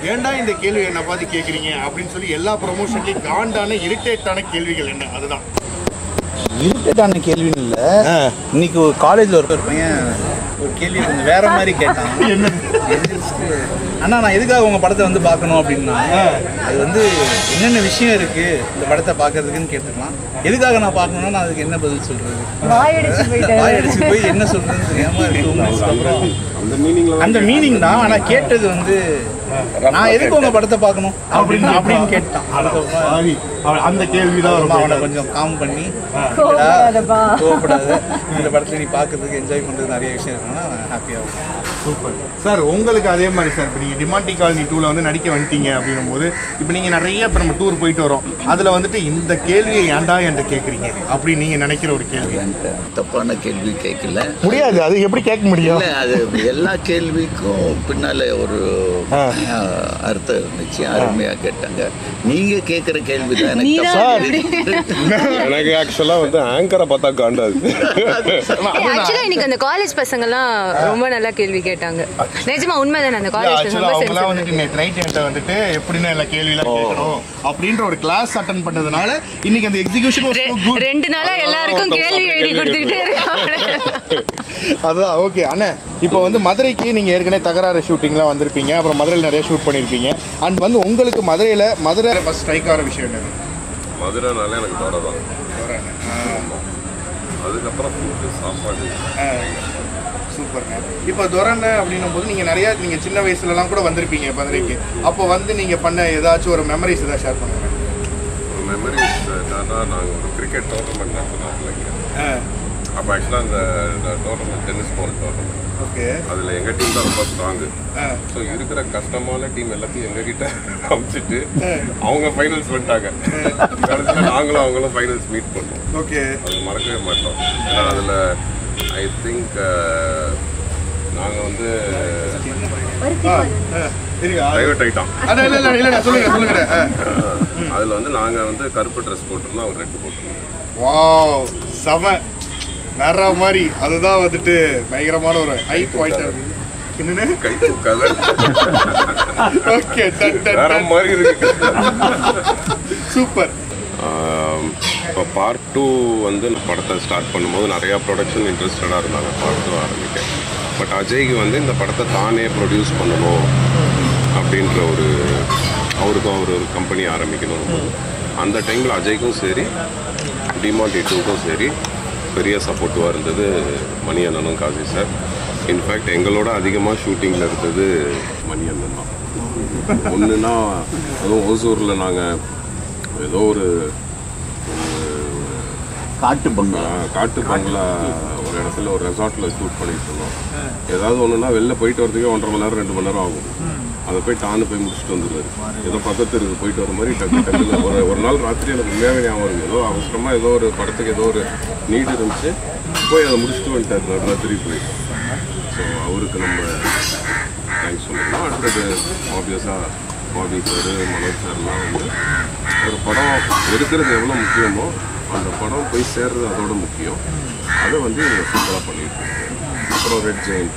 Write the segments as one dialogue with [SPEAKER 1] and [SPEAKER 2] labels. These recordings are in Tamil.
[SPEAKER 1] ஏன்டா இந்த கேள்வி என்ன பார்த்து கேட்குறீங்க அப்படின்னு சொல்லி எல்லா ப்ரொமோஷன்லையும் காண்டான இரிட்டேட்டான கேள்விகள் என்ன அதுதான்
[SPEAKER 2] இரிட்டேட்டான கேள்வின்னு இல்லை இன்னைக்கு ஒரு காலேஜில் ஒரு ஒரு பையன் ஒரு கேள்வி கொஞ்சம் வேற மாதிரி கேட்டான் எந்திரிச்சிட்டு, அண்ணா நான் எதுக்காக உங்கள் படத்தை வந்து பார்க்கணும் அப்படின்னா அது வந்து என்னென்ன விஷயம் இருக்கு இந்த படத்தை பார்க்கறதுக்குன்னு கேட்டுக்கலாம் எதுக்காக நான் பார்க்கணும்னா நான் அதுக்கு என்ன பதில் சொல்றது
[SPEAKER 3] வாயடிச்சு போயிட்டாரு
[SPEAKER 2] வாய் அடிச்சு போய் என்ன சொல்றதுன்னு தெரியாம டூ மினிட்ஸ்க்கு அப்புறம்
[SPEAKER 4] அந்த மீனிங்ல
[SPEAKER 2] அந்த மீனிங் தான் ஆனா கேட்டது வந்து நான் எதுக்கு உங்க படத்தை பார்க்கணும் அப்படின்னு அப்படின்னு கேட்டான் அதுக்கப்புறம்
[SPEAKER 1] சாரி அந்த கேள்வி தான்
[SPEAKER 2] அப்புறமா அவனை
[SPEAKER 1] ரொம்ப
[SPEAKER 2] கொஞ்சம் காம் பண்ணி
[SPEAKER 3] கோவப்படாதப்பா.
[SPEAKER 2] கோவப்படாத இந்த படத்துல நீ பார்க்கறதுக்கு என்ஜாய் பண்றது நிறைய விஷயம் இருக்குன்னா ஹாப்பியாக
[SPEAKER 1] சூப்பர் சார் உங்களுக்கு அதே மாதிரி சார் இப்போ நீங்கள் டிமாண்டி காலனி டூவில் வந்து நடிக்க வந்துட்டீங்க அப்படின்னும் போது இப்போ நீங்கள் நிறைய இப்போ நம்ம டூர் போயிட்டு வரோம் அதில் வந்துட்டு இந்த கேள்வியை ஏன்டா என்கிட்ட கேட்குறீங்க அப்படின்னு நீங்கள் நினைக்கிற ஒரு கேள்வி
[SPEAKER 5] தப்பான கேள்வி கேட்கல
[SPEAKER 1] முடியாது அது எப்படி கேட்க முடியும்
[SPEAKER 5] இல்ல அது எல்லா கேள்விக்கும் பின்னால ஒரு அஹ், அர்த்தம் இருந்துச்சு அருமையா கேட்டாங்க நீங்க கேக்குற கேள்வி தான் எனக்கு
[SPEAKER 3] நீதான்
[SPEAKER 5] தப்பா
[SPEAKER 4] எனக்கு ஆக்சுவலா வந்து ஆங்கரை பார்த்தா காண்டாது
[SPEAKER 6] ஆக்சுவலா இன்னைக்கு அந்த காலேஜ் பசங்கலாம் ரொம்ப நல்லா கேள்வி கேட்டாங்க நிஜமா உண்மைதானே அந்த காலேஜ் பசங்க
[SPEAKER 1] ஆக்சுவலாக
[SPEAKER 6] ரொம்ப
[SPEAKER 1] அவங்களாம்
[SPEAKER 6] sensitive.
[SPEAKER 1] வந்துட்டு நேற்று நைட் என்கிட்ட வந்துட்டு எப்படின்னு எல்லா கேள்வியெல்லாம் கேட்கணும் அப்படின்ற ஒரு கிளாஸ் அட்டன் பண்ணதுனால இன்னைக்கு அந்த எக்ஸிகியூஷன்
[SPEAKER 6] ரெ- ரெண்டு நாளா எல்லாருக்கும் கேள்வி எழுதி கொடுத்துக்கிட்டே இருக்காங்க
[SPEAKER 1] அதான் ஓகே அண்ணே இப்போ வந்து மதுரைக்கு நீங்கள் ஏற்கனவே தகராறு ஷூட்டிங்லாம் வந்திருப்பீங்க அப்புறம் மதுரையில் நிறைய ஷூட் பண்ணியிருப்பீங்க அண்ட் வந்து உங்களுக்கு மதுரையில் மதுரை ஃபஸ்ட் ஸ்ட்ரைக் ஆகிற விஷயம் என்னது
[SPEAKER 4] மதுரைனால எனக்கு தோட தான் அதுக்கப்புறம் ஃபுட்டு சாப்பாடு
[SPEAKER 1] சூப்பர்ங்க இப்போ துரண்ண அப்படின்னும் போது நீங்கள் நிறைய நீங்கள் சின்ன வயசுலலாம் கூட வந்திருப்பீங்க மதுரைக்கு அப்போ வந்து நீங்கள் பண்ண ஏதாச்சும் ஒரு மெமரிஸ் ஏதாவது ஷேர் பண்ணுங்க
[SPEAKER 4] ஒரு மெமரிஸ் என்னன்னா நாங்கள் ஒரு கிரிக்கெட் டோர்னமெண்ட் நடத்தினோம் பிள்ளைங்க அப்போ ஆக்சுவலாக அந்த tournament tennis ball tournament
[SPEAKER 1] okay
[SPEAKER 4] அதில் எங்கள் டீம் தான் ரொம்ப ஸ்ட்ராங்கு ஸோ இருக்கிற கஷ்டமான டீம் எல்லாத்தையும் எங்ககிட்ட அமுச்சிட்டு அவங்க ஃபைனல்ஸ் வந்துட்டாங்க கடைசியில் நாங்களும் அவங்களும் ஃபைனல்ஸ் மீட் பண்ணோம்
[SPEAKER 1] ஓகே
[SPEAKER 4] அது மறக்கவே மாட்டோம் ஏன்னா அதில் ஐ திங்க் நாங்கள் வந்து டைவர்ட் ஆகிட்டோம்
[SPEAKER 1] அண்ணா இல்லை இல்லை இல்லை சொல்லுங்க சொல்லுங்க ஆ.
[SPEAKER 4] அதில் வந்து நாங்கள் வந்து கருப்பு ட்ரெஸ் போட்டிருந்தோம் அவர் ரெட்டு போட்டிருந்தோம்
[SPEAKER 1] வாவ் செம வேற மாதிரி அதுதான் வந்துட்டு பயங்கரமான ஒரு ஹை பாயிண்ட் என்னன்னு
[SPEAKER 4] கை தூக்காத
[SPEAKER 1] ஓகே
[SPEAKER 4] வேற மாதிரி இருக்கு
[SPEAKER 1] சூப்பர்
[SPEAKER 4] இப்போ பார்ட் டூ வந்து இந்த படத்தை ஸ்டார்ட் பண்ணும்போது நிறையா ப்ரொடக்ஷன் இன்ட்ரெஸ்டடாக இருந்தாங்க பார்ட் டூ ஆரம்பிக்க பட் அஜய்க்கு வந்து இந்த படத்தை தானே ப்ரொடியூஸ் பண்ணணும் அப்படின்ற ஒரு அவருக்கும் அவர் ஒரு கம்பெனி ஆரம்பிக்கணும் அந்த டைமில் அஜய்க்கும் சரி டிமாண்டி டூக்கும் சரி பெரிய சப்போர்ட்டிவாக இருந்தது மணி அண்ணனும் காசி சார் இன்ஃபேக்ட் எங்களோட அதிகமாக ஷூட்டிங்கில் இருந்தது மணி அண்ணன் தான் ஒன்றுனா அதுவும் ஓசூரில் நாங்கள் ஏதோ ஒரு
[SPEAKER 5] காட்டு பங்களா
[SPEAKER 4] ஆஹ், காட்டு பங்களா ஒரு இடத்துல ஒரு ரெசார்ட்டில் ஷூட் பண்ணிட்டு இருந்தோம் ஏதாவது ஒன்றுனா வெளில போயிட்டு வரதுக்கே ஒன்றரை மணி நேரம் ரெண்டு மணி நேரம் ஆகும் அதை போய் டான்னு போய் முடிச்சுட்டு வந்துடுவாரு ஏதோ பக்கத்து இருக்கு போயிட்டு வர மாதிரி டக்கு டக்குன்னு ஒரு ஒரு நாள் ராத்திரி எனக்கு உண்மையாகவே ஞாபகம் இருக்கு ஏதோ அவசரமாக ஏதோ ஒரு படத்துக்கு ஏதோ ஒரு நீட் இருந்துச்சு போய் அதை முடிச்சுட்டு வந்துட்டார் நடு ராத்திரி போய் ஸோ அவருக்கு நம்ம தேங்க்ஸ் சொல்லணும் அடுத்தது ஆப்வியஸாக பாபி சார் மனோஜ் சார்லாம் வந்து ஒரு படம் எடுக்கிறது எவ்வளோ முக்கியமோ அந்த படம் போய் சேர்றது அதோட முக்கியம் அதை வந்து சூப்பராக பண்ணிட்டு இருக்கோம் அப்புறம் ரெட் ஜெயின்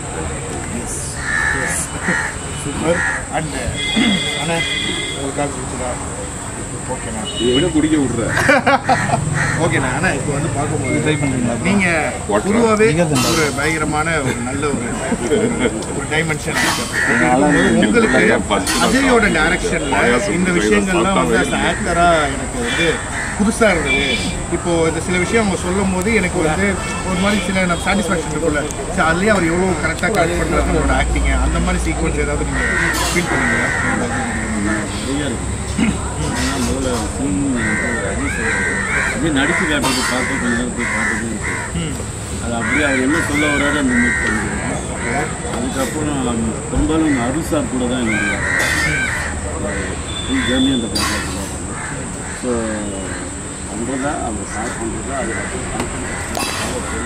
[SPEAKER 1] சூப்பர் அண்ட் அண்ணா உங்களுக்காக பிடிச்சதா ஓகேண்ணா
[SPEAKER 4] எங்க குடிக்க விடுற
[SPEAKER 1] ஓகேண்ணா அண்ணா இப்போ வந்து பார்க்கும்போது நீங்க பொதுவாகவே ஒரு பயங்கரமான ஒரு நல்ல ஒரு ஒரு டைமென்ஷன் உங்களுக்கு அஜயோட டைரக்ஷன்ல இந்த விஷயங்கள்லாம் வந்து அந்த ஆக்டரா எனக்கு வந்து புதுசா இருந்தது இப்போ இந்த சில விஷயம் அவங்க சொல்லும் போது எனக்கு வந்து ஒரு மாதிரி சில நம்ம சாட்டிஸ்ஃபேக்ஷன் இருக்குல்ல சரி அதுலேயே அவர் எவ்வளோ கரெக்டாக கரெக்ட் பண்ணுறாரு அவரோட ஆக்டிங் அந்த மாதிரி சீக்வன்ஸ் ஏதாவது நீங்கள் ஃபீல் பண்ணுவீங்களா
[SPEAKER 7] நிறையா இருக்கு ஏன்னா முதல்ல சீன் அப்படியே நடிச்சு காட்டுறது பார்த்து கொஞ்ச நேரம் போய் பார்த்துட்டு இருக்கு அது அப்படியே அவர் என்ன சொல்ல வராரு அந்த மாதிரி பண்ணிடுவோம் அதுக்கப்புறம் பெரும்பாலும் அருள் சார் கூட தான் என்னுடைய ஃபுல் ஜேர்னி அந்த படத்தில் ஸோ பண்ணுறதா அவங்க ஸ்டார்ட் பண்ணுறதா அதுக்கப்புறம்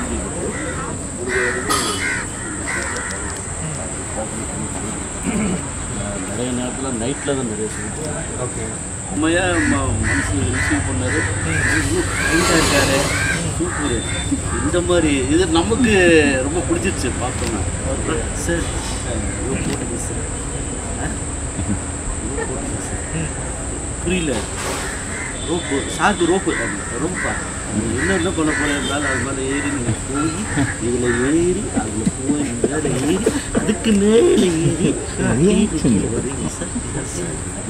[SPEAKER 7] நிறைய நேரத்தில் நைட்டில் தான் நிறைய சொல்லிட்டு
[SPEAKER 1] ஓகே
[SPEAKER 7] உண்மையாக மனசு ரிசீவ் பண்ணாரு ரைட்டாக இருக்காரு சூப்பர் இந்த மாதிரி இது நமக்கு ரொம்ப பிடிச்சிருச்சு பார்த்தோன்னா சார் இவ்வளோ போட்டுங்க சார் புரியல ரோப்பு சாக்கு ரோப்பு ரோப்பா என்ன என்ன பண்ண போறேன் இருந்தாலும் அது மேலே ஏறி நீங்கள் போய் இதில் ஏறி அதில் போய் மேலே ஏறி அதுக்கு மேலே ஏறி கீழே கீழே வரீங்க சார் yes sir.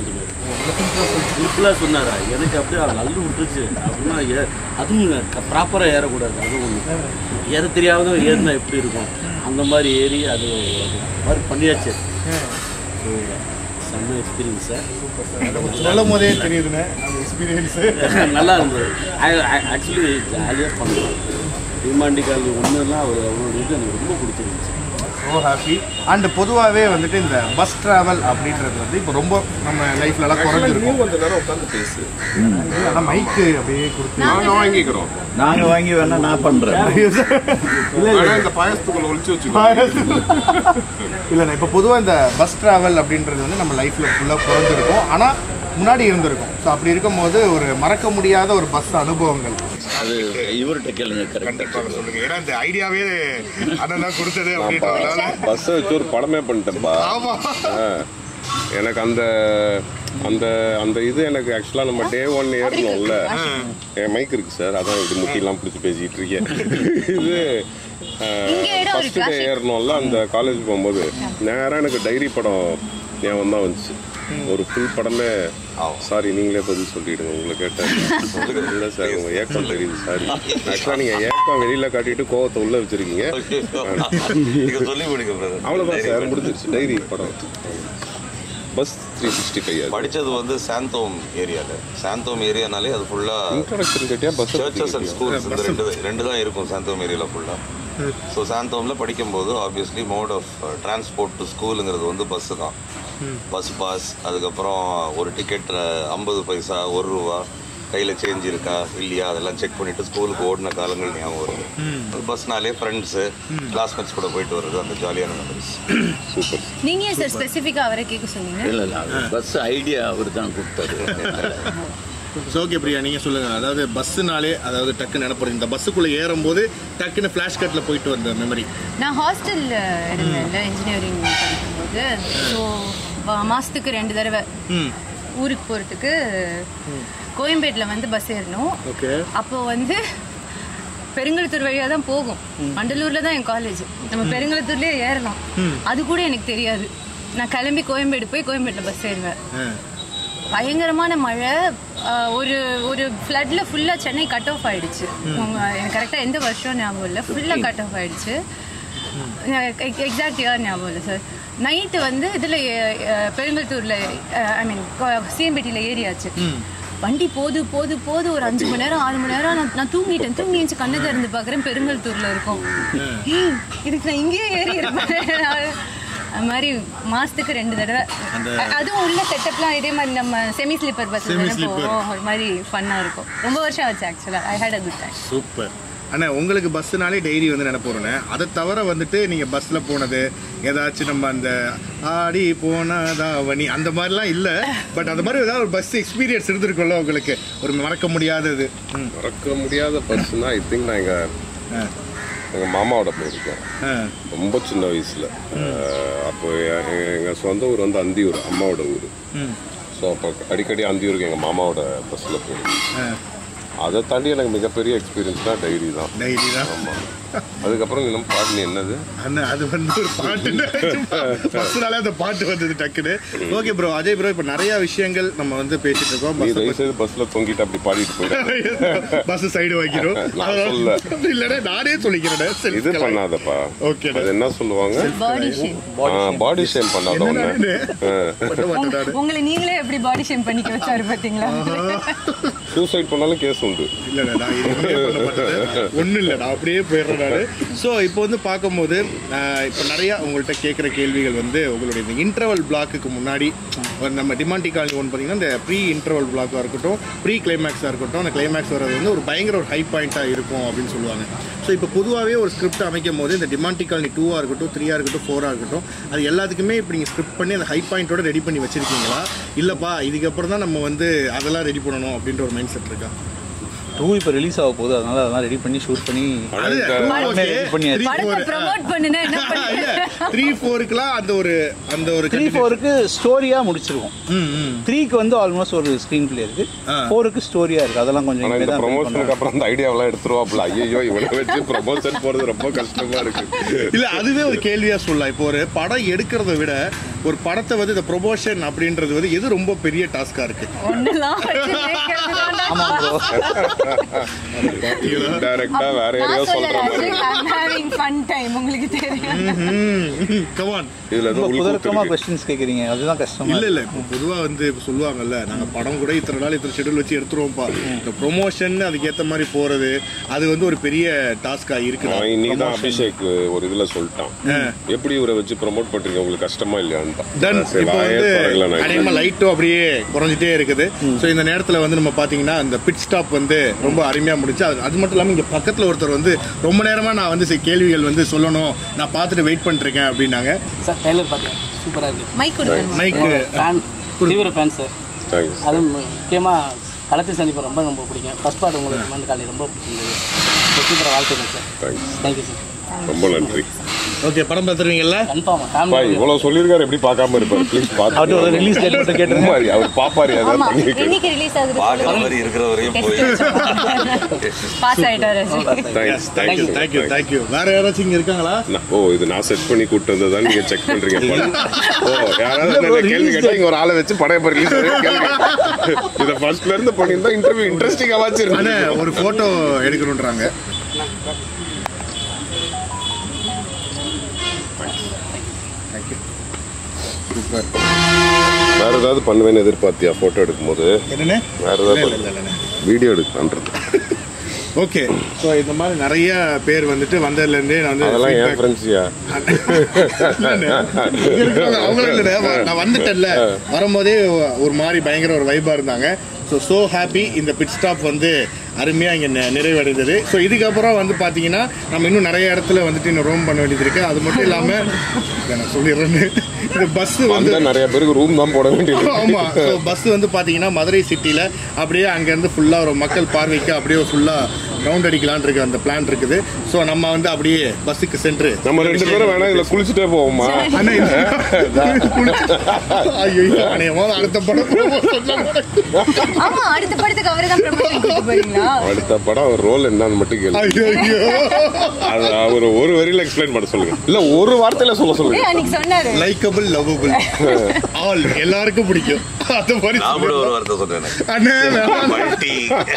[SPEAKER 7] சிம்பிளாக சொன்னாரா எனக்கு அப்படியே அது நல்ல விட்டுருச்சு அப்படின்னா ஏ அதுவும் ப்ராப்பராக ஏறக்கூடாது அதுவும் ஒன்று ஏற தெரியாத ஏறினா எப்படி இருக்கும் அந்த மாதிரி ஏறி அது அது மாதிரி பண்ணியாச்சு ஸோ செம்ம எக்ஸ்பீரியன்ஸ் சார்
[SPEAKER 1] சொல்லும் போதே தெரியுதுண்ணே அந்த எக்ஸ்பீரியன்ஸு
[SPEAKER 7] நல்லா இருந்தது ஆக்சுவலி ஜாலியாக பண்ணலாம் டிமாண்டி காலனி ஒன்றுலாம் அவர் அவரோட இது எனக்கு ரொம்ப பிடிச்சிருந்துச்சு
[SPEAKER 1] ஸோ ஹாப்பி அண்ட் பொதுவாகவே வந்துட்டு இந்த பஸ் ட்ராவல் அப்படின்றது வந்து இப்போ ரொம்ப நம்ம லைஃப்லலாம் குறைஞ்சிருக்கும்
[SPEAKER 4] கொஞ்ச நேரம் உட்காந்து பேசு
[SPEAKER 1] ஆனால் மைக்கு அப்படியே கொடுத்து
[SPEAKER 4] நாங்க வாங்கிக்கிறோம்
[SPEAKER 5] நாங்க வாங்கி வேணா நான் பண்றேன்
[SPEAKER 4] ஆனா இந்த பாயசத்துக்குள்ள ஒளிச்சு வச்சுக்கோ
[SPEAKER 1] இல்லைண்ணா இப்போ பொதுவாக இந்த பஸ் ட்ராவல் அப்படின்றது வந்து நம்ம லைஃப்பில் ஃபுல்லாக குறைஞ்சிருக்கும் ஆனால் முன்னாடி இருந்திருக்கும் ஸோ அப்படி இருக்கும்போது ஒரு மறக்க முடியாத ஒரு பஸ் அனுபவங்கள்
[SPEAKER 5] அது இவர்கிட்ட கேளுங்க கரெக்டாக
[SPEAKER 1] சொல்லுங்க ஏன்னா இந்த ஐடியாவே அண்ணன் தான் கொடுத்தது
[SPEAKER 4] ஆமாப்பா
[SPEAKER 1] அப்படின்றதுனால
[SPEAKER 4] பஸ்ஸை வச்சு ஒரு படமே பண்ணிட்டேன்ப்பா
[SPEAKER 1] ஆமா
[SPEAKER 4] ஆ. எனக்கு அந்த அந்த அந்த இது எனக்கு ஆக்சுவலாக நம்ம டே ஒன் ஏறணும்ல என் மைக் இருக்கு சார் அதான் இப்படி முட்டிலாம் பிடிச்சி பேசிட்டு இருக்கேன் இது
[SPEAKER 6] இங்க இடம்
[SPEAKER 4] ஃபர்ஸ்ட்
[SPEAKER 6] இருக்கா?
[SPEAKER 4] டே ஏறணும்ல அந்த காலேஜ் போகும்போது நேராக எனக்கு டைரி படம் ஞாபகம் தான் வந்துச்சு ஒரு ஃபுல் படமே சாரி நீங்களே பதில் சொல்லிடுங்க உங்களை கேட்டேன் இல்லை சார் உங்க ஏக்கம் தெரியுது சாரி ஆக்சுவலாக நீங்கள் ஏக்கம் வெளியில காட்டிட்டு கோவத்தை உள்ள வச்சிருக்கீங்க
[SPEAKER 8] நீங்க சொல்லி கொடுங்க brother.
[SPEAKER 4] அவ்வளோதான் சார் முடிஞ்சிருச்சு டைரி படம் பஸ் த்ரீ சிக்ஸ்டி ஃபைவ்
[SPEAKER 8] படிச்சது வந்து சாந்தோம் ஏரியால சாந்தோம் ஏரியானாலே அது ஃபுல்லா
[SPEAKER 4] இன்ட்ரடக்ஷன் கேட்டியா பஸ்
[SPEAKER 8] சர்ச்சஸ் அண்ட் ஸ்கூல்ஸ் இந்த ரெண்டு ரெண்டு தான் இருக்கும் சாந்தோம் ஏரியால ஃபுல்லா ஸோ சாந்தோமில் படிக்கும்போது obviously mode of transport to ஸ்கூலுங்கிறது வந்து பஸ்ஸு தான் பஸ் பாஸ் அதுக்கப்புறம் ஒரு டிக்கெட் ஐம்பது பைசா ஒரு ரூபா கையில் சேஞ்ச் இருக்கா இல்லையா அதெல்லாம் செக் பண்ணிட்டு ஸ்கூலுக்கு ஓடின காலங்கள் ஞாபகம் வருது பஸ்னாலே ஃப்ரெண்ட்ஸு கிளாஸ்மேட்ஸ் கூட போயிட்டு வருது அந்த ஜாலியான மெமரிஸ்
[SPEAKER 4] சூப்பர்
[SPEAKER 6] நீங்க ஏன் சார் ஸ்பெசிஃபிக்கா அவரை கேட்க சொன்னீங்க
[SPEAKER 5] இல்லை இல்லை பஸ் ஐடியா அவர் தான் கொடுத்தாரு
[SPEAKER 1] ஸோ ஓகே பிரியா நீங்கள் சொல்லுங்கள் அதாவது பஸ்ஸுனாலே அதாவது டக்குன்னு நினைப்படுது இந்த பஸ்ஸுக்குள்ளே ஏறும்போது டக்குன்னு ஃப்ளாஷ் கட்டில் போயிட்டு வந்த மெமரி
[SPEAKER 6] நான் ஹாஸ்டல்ல இருந்தேன்ல இன்ஜினியரிங் படிக்கும்போது ஸோ மாசத்துக்கு ரெண்டு தடவை
[SPEAKER 1] ம்
[SPEAKER 6] ஊருக்கு போறதுக்கு கோயம்பேட்டில் வந்து பஸ் ஏறணும்
[SPEAKER 1] ஓகே
[SPEAKER 6] அப்போ வந்து பெருங்கலத்தூர் வழியாக தான் போகும் மண்டலூர்ல தான் என் காலேஜ் நம்ம பெருங்கலத்தூர்லயே ஏறலாம் அது கூட எனக்கு தெரியாது நான் கிளம்பி கோயம்பேடு போய் கோயம்பேட்டில் பஸ் ஏறுவேன் பயங்கரமான மழை ஆஹ் ஒரு ஒரு ஃப்ளட்ல ஃபுல்லா சென்னை கட் ஆஃப் ஆயிடுச்சு உங்க எனக்கு கரெக்டா எந்த வருஷம் ஞாபகம் இல்லை ஃபுல்லா கட் ஆஃப் ஆயிடுச்சு எக்ஸாக்ட் இயர் ஞாபகம் இல்லை சார் நைட்டு வந்து இதுல எ- எ- பெருங்கல்தூர்ல ஐ மீன் சிஎம்பிடியில் ஏறியாச்சு வண்டி போது போது போது ஒரு அஞ்சு மணி நேரம் ஆறு மணி நேரம் நான் நான் தூங்கிட்டேன் தூங்கி எழுந்து கண்ணை திறந்து பார்க்குறேன் பெருங்கல்தூர்ல இருக்கும் ஏய், இதுக்கு நான் இங்கேயே ஏறி இருப்பேன் அது மாதிரி மாசத்துக்கு ரெண்டு தடவை அ- அதுவும் உள்ள செட்டப்லாம் இதே மாதிரி நம்ம செமி ஸ்லீப்பர் பஸ் போவோம் ஒரு மாதிரி ஃபன்னா இருக்கும் ரொம்ப வருஷம் ஆச்சு ஆக்சுவலா I had a good time
[SPEAKER 1] super அண்ணா உங்களுக்கு பஸ்ஸுனாலே டெய்லி வந்து நினைப்போறேண்ணே அதை தவிர வந்துட்டு நீங்கள் பஸ்ஸில் போனது ஏதாச்சும் நம்ம அந்த ஆடி போனதாவணி அந்த மாதிரிலாம் இல்லை பட் அந்த மாதிரி ஏதாவது ஒரு பஸ் எக்ஸ்பீரியன்ஸ் இருந்திருக்கும்ல உங்களுக்கு ஒரு மறக்க முடியாதது ம்
[SPEAKER 4] மறக்க முடியாத பர்சனா ஐ திங்க் நான் எங்கள் எங்கள் மாமாவோட போயிருக்கேன்
[SPEAKER 1] ஆ
[SPEAKER 4] ரொம்ப சின்ன வயசில் அப்போ எங்கள் சொந்த ஊர் வந்து அந்தியூர் அம்மாவோட ஊர் ஸோ அப்போ அடிக்கடி அந்தியூருக்கு எங்கள் மாமாவோட பஸ்ஸில் போயிருக்கேன் அதை தாண்டி எனக்கு மிகப்பெரிய எக்ஸ்பீரியன்ஸ் தான் டைரி தான்
[SPEAKER 1] டைரி தான்
[SPEAKER 4] ஆமாம் அதுக்கப்புறம் இன்னும் பாட்டு என்னது
[SPEAKER 1] அண்ணா அது வந்து ஒரு பாட்டு பஸ்னாலே அந்த பாட்டு வந்தது டக்குன்னு ஓகே ப்ரோ அஜய் ப்ரோ இப்போ நிறைய விஷயங்கள் நம்ம வந்து பேசிட்டு இருக்கோம்
[SPEAKER 4] நீ
[SPEAKER 1] பஸ்
[SPEAKER 4] தயவு செய்து பஸ்ஸில் தொங்கிட்டு அப்படி பாடிட்டு போயிடு
[SPEAKER 1] பஸ் சைடு வைக்கிறோம்
[SPEAKER 4] நான் சொல்லல.
[SPEAKER 1] இல்லடா நானே சொல்லிக்கிறேன் சரி
[SPEAKER 4] இது பண்ணாதப்பா
[SPEAKER 1] Okay.
[SPEAKER 4] அது என்ன சொல்லுவாங்க
[SPEAKER 6] பாடி ஷேம்
[SPEAKER 4] பாடி ஷேம் பண்ணாத ஒன்று
[SPEAKER 6] உங்களை நீங்களே எப்படி பாடி ஷேம் பண்ணிக்க வச்சாரு பாத்தீங்களா
[SPEAKER 4] சூசைட் பண்ணாலும் கேஸ் உண்டு
[SPEAKER 1] இல்லைண்ணா நான் எதுவுமே பண்ண மாட்டேன் ஒன்றும் இல்லை நான் அப்படியே போயிடுறேன் நான் ஸோ இப்போ வந்து பார்க்கும்போது ஆஹ், இப்போ நிறையா உங்கள்கிட்ட கேட்குற கேள்விகள் வந்து உங்களுடைய இந்த இன்டர்வல் பிளாக்குக்கு முன்னாடி ஒரு நம்ம டிமாண்டி காலனி ஒன்று பார்த்தீங்கன்னா இந்த ப்ரீ இன்டர்வல் பிளாக்காக இருக்கட்டும் ப்ரீ கிளைமேக்ஸாக இருக்கட்டும் அந்த கிளைமேக்ஸ் வர்றது வந்து ஒரு பயங்கர ஒரு ஹை பாயிண்ட்டாக இருக்கும் அப்படின்னு சொல்லுவாங்க ஸோ இப்போ பொதுவாகவே ஒரு ஸ்கிரிப்ட் அமைக்கும் போது இந்த டிமாண்டி காலனி டூவாக இருக்கட்டும் த்ரீயாக இருக்கட்டும் ஃபோராக இருக்கட்டும் அது எல்லாத்துக்குமே இப்போ நீங்கள் ஸ்கிரிப்ட் பண்ணி அந்த ஹை பாயிண்ட்டோட ரெடி பண்ணி வச்சிருக்கீங்களா இல்லைப்பா இதுக்கப்புறம் தான் நம்ம வந்து அதெல்லாம் ரெடி பண்ணணும் அப்படின்ற ஒரு மைண்ட் செட் இருக்கா
[SPEAKER 2] டூ இப்போ ரிலீஸ் ஆக போகுது அதனால அதெல்லாம் ரெடி பண்ணி ஷூட் பண்ணி
[SPEAKER 4] ஆனா இந்த-
[SPEAKER 2] எல்லாமே ready பண்ணியாச்சு.
[SPEAKER 6] படத்தை ப்ரமோட் பண்ணுனா என்ன
[SPEAKER 1] இல்ல
[SPEAKER 6] பண்ணுங்க
[SPEAKER 1] த்ரீ ஃபோருக்குலாம் அந்த ஒரு அந்த ஒரு
[SPEAKER 2] த்ரீ ஃபோருக்கு ஸ்டோரியாக முடிச்சிருக்கோம்
[SPEAKER 1] ம் ம்
[SPEAKER 2] த்ரீக்கு வந்து ஆல்மோஸ்ட் ஒரு ஸ்க்ரீன் பிளே இருக்கு ஃபோருக்கு ஸ்டோரியாக இருக்குது அதெல்லாம் கொஞ்சம்
[SPEAKER 4] ஆனா
[SPEAKER 2] இனிமே
[SPEAKER 4] இந்த
[SPEAKER 2] தான் ready
[SPEAKER 4] ப்ரொமோஷனுக்கு
[SPEAKER 2] பண்ணணும்.
[SPEAKER 4] அப்புறம் அந்த ஐடியாவெல்லாம் எடுத்துருவாப்ல ஐயோ இவனை வச்சு ப்ரொமோஷன் போறது ரொம்ப கஷ்டமா இருக்கு
[SPEAKER 1] இல்ல அதுவே ஒரு கேள்வியா சொல்லலாம் இப்போ ஒரு படம் எடுக்கிறத விட ஒரு படத்தை வந்து இந்த ப்ரொமோஷன் அப்படின்றது வந்து எது ரொம்ப பெரிய டாஸ்கா இருக்கு
[SPEAKER 6] ஒண்ணுலாம் வச்சு ஜெயிக்கிறது தான்டா.
[SPEAKER 2] ஆமா ப்ரோ
[SPEAKER 4] டைரக்டா வேற யாரையோ
[SPEAKER 6] நான்
[SPEAKER 4] சொல்ற
[SPEAKER 6] சொல்லல
[SPEAKER 4] மாதிரி
[SPEAKER 6] I'm having fun time உங்களுக்கு தெரியும்
[SPEAKER 1] கமான்
[SPEAKER 4] இதுல ஏதோ
[SPEAKER 2] ரொம்ப
[SPEAKER 4] உள்கூத்து
[SPEAKER 2] குதர்க்கமாக
[SPEAKER 4] இருக்கு.
[SPEAKER 2] கொஸ்டின்ஸ் கேட்குறீங்க அதுதான் கஷ்டமா
[SPEAKER 1] இல்ல இல்ல இப்போ பொதுவா வந்து இப்போ சொல்லுவாங்கல்ல நாங்க படம் கூட இத்தனை நாள் இத்தனை ஷெட்யூல் வச்சு எடுத்துருவோம்ப்பா இந்த ப்ரொமோஷன் அதுக்கு ஏத்த மாதிரி போறது அது வந்து ஒரு பெரிய டாஸ்கா இருக்கு
[SPEAKER 4] அவன் இன்னைக்கு தான் அபிஷேக் ஒரு இதுல சொல்லிட்டான் எப்படி இவரை வச்சு ப்ரோமோட் பண்றீங்க உங்களுக்கு கஷ்டமா இல்லையான்னு
[SPEAKER 1] தென் இப்போ வந்து அநேகமா லைட்டும் அப்படியே குறைஞ்சிட்டே இருக்குது ஸோ இந்த நேரத்தில் வந்து நம்ம பார்த்தீங்கன்னா அந்த பிட் ஸ்டாப் வந்து ரொம்ப அருமையாக முடிச்சு அது அது மட்டும் இல்லாமல் இங்கே பக்கத்தில் ஒருத்தர் வந்து ரொம்ப நேரமாக நான் வந்து சில கேள்விகள் வந்து சொல்லணும் நான் பார்த்துட்டு வெயிட் பண்ணிருக்கேன் அப்படின்னாங்க
[SPEAKER 9] சார் ட்ரைலர் பார்த்தேன் சூப்பராக இருக்கு
[SPEAKER 6] மைக் கொடுக்கணும்
[SPEAKER 1] மைக்கு
[SPEAKER 9] ஃபேன் தீவிர ஃபேன் சார்
[SPEAKER 4] தேங்க்ஸ்
[SPEAKER 9] அதுவும் முக்கியமாக களத்து சந்திப்பை ரொம்ப ரொம்ப பிடிக்கும் ஃபர்ஸ்ட் பார்ட் உங்களுக்கு மந்த காலி ரொம்ப பிடிச்சிருந்தது சூப்பராக வாழ்த்துக்கள் சார்
[SPEAKER 4] தேங்க்ஸ்
[SPEAKER 9] தேங்க்யூ சார்
[SPEAKER 4] ரொம்ப நன்றி
[SPEAKER 1] ஓகே படம் பார்த்துருவீங்கல்ல
[SPEAKER 9] கன்ஃபார்ம்
[SPEAKER 4] பா
[SPEAKER 9] ஃபேமிலி
[SPEAKER 4] இவ்வளவு சொல்லியிருக்காரு எப்படி பார்க்காம இருப்பாரு ப்ளீஸ்
[SPEAKER 2] அவர்கிட்ட ஒரு
[SPEAKER 4] பார்த்து
[SPEAKER 2] ரிலீஸ் டேட் மட்டும் கேட்டுருங்க
[SPEAKER 4] மாதிரி அவர் பாப்பாரு
[SPEAKER 6] ஆமா
[SPEAKER 4] ஏதாவது பண்ணிருக்கு
[SPEAKER 6] என்னைக்கு ரிலீஸ் ஆகுது
[SPEAKER 8] பார்க்குற மாதிரி இருக்கிற வரையும் போய்
[SPEAKER 6] பாஸ் ஆயிட்டாரு
[SPEAKER 4] தேங்க்ஸ்
[SPEAKER 1] தேங்க்யூ தேங்க்யூ தேங்க்யூ வேற யாராச்சும் இங்கே இருக்காங்களா
[SPEAKER 4] நான்- ஓ இது நான் செட் பண்ணி கூட்டு வந்ததா நீங்க செக் பண்றீங்க போல. ஓ யாராவது என்ன கேள்வி கேட்டா இங்க ஒரு ஆளை வச்சு படம் எப்ப ரிலீஸ் கேள்வி இத ஃபர்ஸ்ட்ல இருந்து பண்ணிருந்தா இன்டர்வியூ இன்ட்ரெஸ்டிங்கா வாச்சு
[SPEAKER 1] அண்ணே ஒரு ஃபோட்டோ எடுக்கணுன்றாங்க சூப்பர்
[SPEAKER 4] வேற ஏதாவது பண்ணுவேன்னு எதிர்பார்த்தியா போட்டோ எடுக்கும்போது
[SPEAKER 1] என்னண்ணே
[SPEAKER 4] வேற
[SPEAKER 1] இல்ல,
[SPEAKER 4] ஏதாவது
[SPEAKER 1] இல்ல, இல்ல, இல்ல.
[SPEAKER 4] வீடியோ எடுக்கலான்றது
[SPEAKER 1] ஓகே ஸோ இந்த மாதிரி நிறைய பேர் வந்துட்டு வந்ததுலேருந்தே நான் வந்து
[SPEAKER 4] அதெல்லாம்
[SPEAKER 1] feedback-
[SPEAKER 4] ஏன் ஃப்ரெண்ட்ஸியா
[SPEAKER 1] இல்லண்ணே. இங்க இருக்காங்க, அவங்களும் இல்லைண்ணே. நான் வந்துட்டேன்ல வரும்போதே ஒரு மாதிரி பயங்கர ஒரு வைபா இருந்தாங்க ஸோ ஸோ ஹாப்பி இந்த பிட் ஸ்டாப் வந்து அருமையாக இங்கே நிறைவடைந்தது ஸோ இதுக்கப்புறம் வந்து பார்த்தீங்கன்னா நம்ம இன்னும் நிறைய இடத்துல வந்துட்டு இன்னும் ரோம் பண்ண வேண்டியது இருக்கு அது மட்டும் இல்லாமல் நான் சொல்லிடுறேன்னு இந்த பஸ் வந்து
[SPEAKER 4] வந்த நிறைய பேருக்கு ரூம் தான் போட வேண்டியது
[SPEAKER 1] ஆமா ஸோ பஸ் வந்து பாத்தீங்கன்னா மதுரை சிட்டில அப்படியே அங்கேருந்து ஃபுல்லா ஒரு மக்கள் பார்வைக்கு அப்படியே ஃபுல்லா ரவுண்ட் அடிக்கலாம்னு இருக்கு அந்த பிளான் இருக்குது ஸோ நம்ம வந்து அப்படியே பஸ்ஸுக்கு சென்று
[SPEAKER 4] நம்ம ரெண்டு பேரும் வேணா இதுல குளிச்சுட்டே போவோமா
[SPEAKER 1] அண்ணா, இது- ஐயோ அநேகமா அடுத்த படம் promotion தான் நடக்கும்.
[SPEAKER 6] ஆமா அடுத்த படத்துக்கு அவரை தான் ப்ரமோஷன் கொடுக்க போறீங்களா
[SPEAKER 4] அடுத்த படம் அவர் ரோல் என்னன்னு மட்டும் கேள்வி
[SPEAKER 1] ஐயோ ஐயோ
[SPEAKER 4] அது அவர் ஒரு வரியில எக்ஸ்பிளைன் பண்ண சொல்லுங்க இல்ல ஒரு வார்த்தையில சொல்ல
[SPEAKER 6] ஏய்
[SPEAKER 4] சொல்லுங்க
[SPEAKER 6] அன்னைக்கு சொன்னாரு
[SPEAKER 1] லைக்கபிள் லவபிள் ஆல் எல்லாருக்கும் பிடிக்கும் அந்த மாதிரி
[SPEAKER 8] நான் கூட ஒரு வார்த்தை சொல்றேன்
[SPEAKER 1] அண்ணே வேணாம்.
[SPEAKER 8] Multi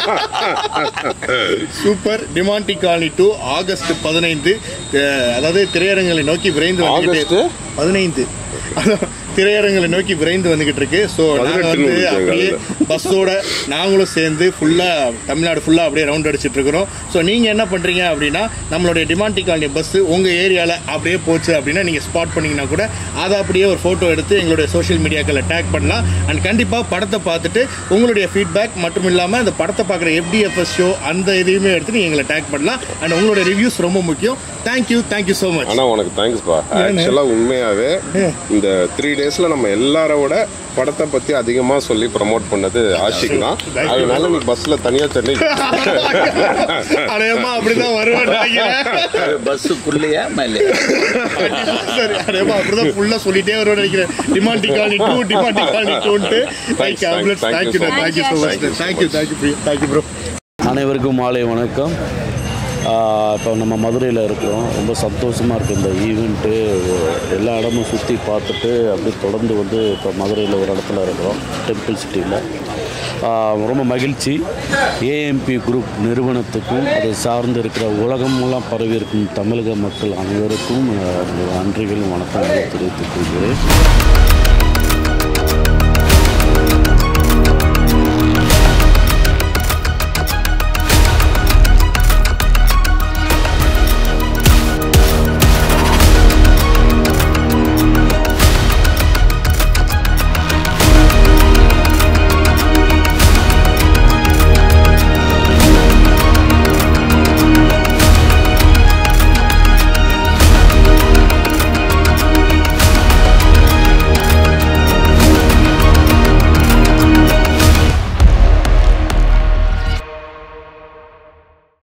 [SPEAKER 1] super Demonte Colony two August பதினைந்து அஹ், அதாவது திரையரங்களை நோக்கி விரைந்து வந்துகிட்டு பதினைந்து அதான், திரையரங்களை நோக்கி விரைந்து வந்துகிட்டு இருக்கு ஸோ நாங்கள்
[SPEAKER 4] பதினெட்டுன்னு
[SPEAKER 1] வந்து
[SPEAKER 4] விட்டாங்க
[SPEAKER 1] அப்படியே பஸ்ஸோட நாங்களும் சேர்ந்து ஃபுல்லாக தமிழ்நாடு ஃபுல்லாக அப்படியே ரவுண்ட் அடிச்சிட்டு இருக்கிறோம் ஸோ நீங்கள் என்ன பண்ணுறீங்க அப்படின்னா நம்மளுடைய டிமாண்டி காலனி பஸ்ஸு உங்கள் ஏரியாவில் அப்படியே போச்சு அப்படின்னா நீங்கள் ஸ்பாட் பண்ணீங்கன்னா கூட அதை அப்படியே ஒரு ஃபோட்டோ எடுத்து எங்களுடைய சோஷியல் மீடியாக்களில் டேக் பண்ணலாம் அண்ட் கண்டிப்பாக படத்தை பார்த்துட்டு உங்களுடைய ஃபீட்பேக் மட்டும் இல்லாமல் அந்த படத்தை பார்க்குற எஃப்டிஎஃப்எஸ் ஷோ அந்த இதையுமே எடுத்து நீங்கள் எங்களை டேக் பண்ணலாம் அண்ட் உங்களுடைய ரிவ்யூஸ் ரொம்ப முக்கியம் தேங்க்யூ தேங்க்யூ ஸோ மச்
[SPEAKER 4] ஆனா உனக்கு தேங்க்ஸ் பா ஆக்சுவலா உண்மையாவே இந்த த்ரீ டேஸ்ல நம்ம எல்லாரோட படத்தை பத்தி அதிகமா சொல்லி ப்ரமோட் பண்ணது ஆஷிக் தான் அதனால நீ பஸ்ல தனியா சென்னை
[SPEAKER 1] அடையமா அப்படிதான் வருவேன் நினைக்கிறேன்
[SPEAKER 5] பஸ்ஸுக்குள்ளேயா மேலே
[SPEAKER 1] சரி அதேமா அப்படிதான் ஃபுல்லா சொல்லிட்டே வருவேன் நினைக்கிறேன் டிமாண்டி காலனி டூ டிமாண்டி காலனி டூன்ட்டு
[SPEAKER 4] Thanks,
[SPEAKER 1] thank you
[SPEAKER 4] thanks, thank you
[SPEAKER 1] thank you
[SPEAKER 4] so
[SPEAKER 1] thank you so much thank you thank you thank you bro
[SPEAKER 7] அனைவருக்கும் மாலை வணக்கம் ஆஹ் இப்போ நம்ம மதுரையில் இருக்கிறோம் ரொம்ப சந்தோஷமாக இருக்குது இந்த ஈவெண்ட்டு எல்லா இடமும் சுற்றி பார்த்துட்டு அப்படியே தொடர்ந்து வந்து இப்போ மதுரையில் ஒரு இடத்துல இருக்கிறோம் டெம்பிள் சிட்டியில் ரொம்ப மகிழ்ச்சி ஏஎம்பி குரூப் நிறுவனத்துக்கும் அதை சார்ந்து இருக்கிற உலகமெல்லாம் பரவி இருக்கும் தமிழக மக்கள் அனைவருக்கும் ஆஹ் நன்றிகளும் வணக்கங்களும் தெரிவித்துக் கொள்கிறேன்